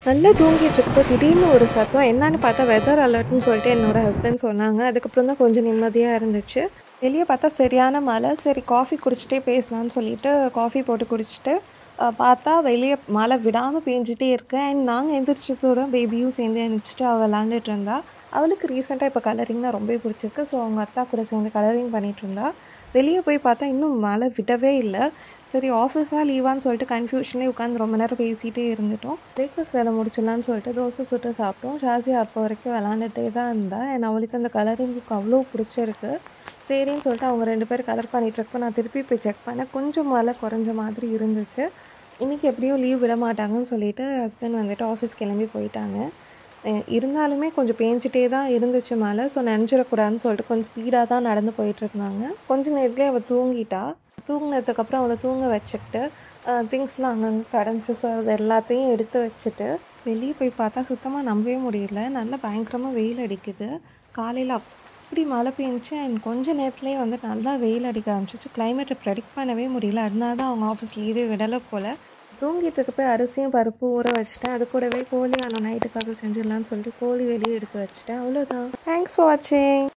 நல்லா தூங்கிட்டு இருக்கப்போ திடீர்னு ஒரு சத்தம் என்னன்னு பார்த்தா வெதர் அலர்ட்னு சொல்லிட்டு என்னோட ஹஸ்பண்ட் சொன்னாங்க அதுக்கப்புறம் தான் கொஞ்சம் நிம்மதியாக இருந்துச்சு வெளியே பார்த்தா சரியான மழை சரி காஃபி குடிச்சிட்டே பேசலாம்னு சொல்லிட்டு காஃபி போட்டு குடிச்சிட்டு அஹ், பார்த்தா வெளியே மழை விடாமல் பேஞ்சிட்டே இருக்கு அண்ட் நாங்கள் எந்திரிச்சதோட பேபியும் சேர்ந்து எழுந்திரிச்சிட்டு அவள் விளாண்டுட்டு இருந்தா அவளுக்கு ரீசெண்டாக இப்போ கலரிங்னா ரொம்ப பிடிச்சிருக்கு ஸோ அவங்க அத்தா கூட சேர்ந்து கலரிங் பண்ணிட்டு இருந்தா வெளியே போய் பார்த்தா இன்னும் மழை விடவே இல்லை சரி ஆஃபீஸாக லீவான்னு சொல்லிட்டு கன்ஃபியூஷன்லேயே உட்காந்து ரொம்ப நேரம் பேசிகிட்டே இருந்துட்டோம் பிரேக்ஃபாஸ்ட் வேலை முடிச்சிடலான்னு சொல்லிட்டு தோசை சுட்டு சாப்பிட்டோம் ஷாசி அப்போ வரைக்கும் விளாண்டுட்டே தான் இருந்தா அண்ட் அவளுக்கு அந்த கலரிங் புக் அவ்வளோ பிடிச்சிருக்கு சரின்னு சொல்லிட்டு அவங்க ரெண்டு பேரும் கலர் பண்ணிட்டு இருக்கப்போ நான் திருப்பி போய் செக் பண்ணேன் கொஞ்சம் மழை குறைஞ்ச மாதிரி இருந்துச்சு இன்றைக்கி எப்படியும் லீவ் விட மாட்டாங்கன்னு சொல்லிட்டு ஹஸ்பண்ட் வந்துட்டு ஆஃபீஸ் கிளம்பி போயிட்டாங்க அஹ் இருந்தாலுமே கொஞ்சம் பேஞ்சிட்டே தான் இருந்துச்சு மழை ஸோ நினச்சிடக்கூடாதுன்னு சொல்லிட்டு கொஞ்சம் ஸ்பீடாக தான் நடந்து போயிட்டு இருந்தாங்க கொஞ்ச நேரத்துலேயே அவள் தூங்கிட்டா தூங்கினதுக்கப்புறம் அவளை தூங்க வச்சுக்கிட்டு திங்ஸ்லாம் அங்கங்கே கிடந்துச்சு ஸோ அது எல்லாத்தையும் எடுத்து வச்சுட்டு வெளியே போய் பார்த்தா சுத்தமாக நம்பவே முடியல நல்லா பயங்கரமாக வெயில் அடிக்குது காலையில் அப்படி மழை பெஞ்சிச்சு அண்ட் கொஞ்ச நேரத்துலேயே வந்து நல்லா வெயில் அடிக்க ஆரம்பிச்சிச்சு கிளைமேட்டை ப்ரெடிக்ட் பண்ணவே முடியல அதனால தான் அவங்க ஆஃபீஸ் லீவே விடலை போல் தூங்கிட்டு இருக்கப்ப அரிசியும் பருப்பு ஊற வச்சுட்டேன் அது கூடவே கோழி ஆனால் நைட்டுக்காக செஞ்சிடலான்னு சொல்லிட்டு கோழி வெளியே எடுத்து வச்சுட்டேன் அவ்வளோதான் தேங்க்ஸ் ஃபார் வாட்சிங்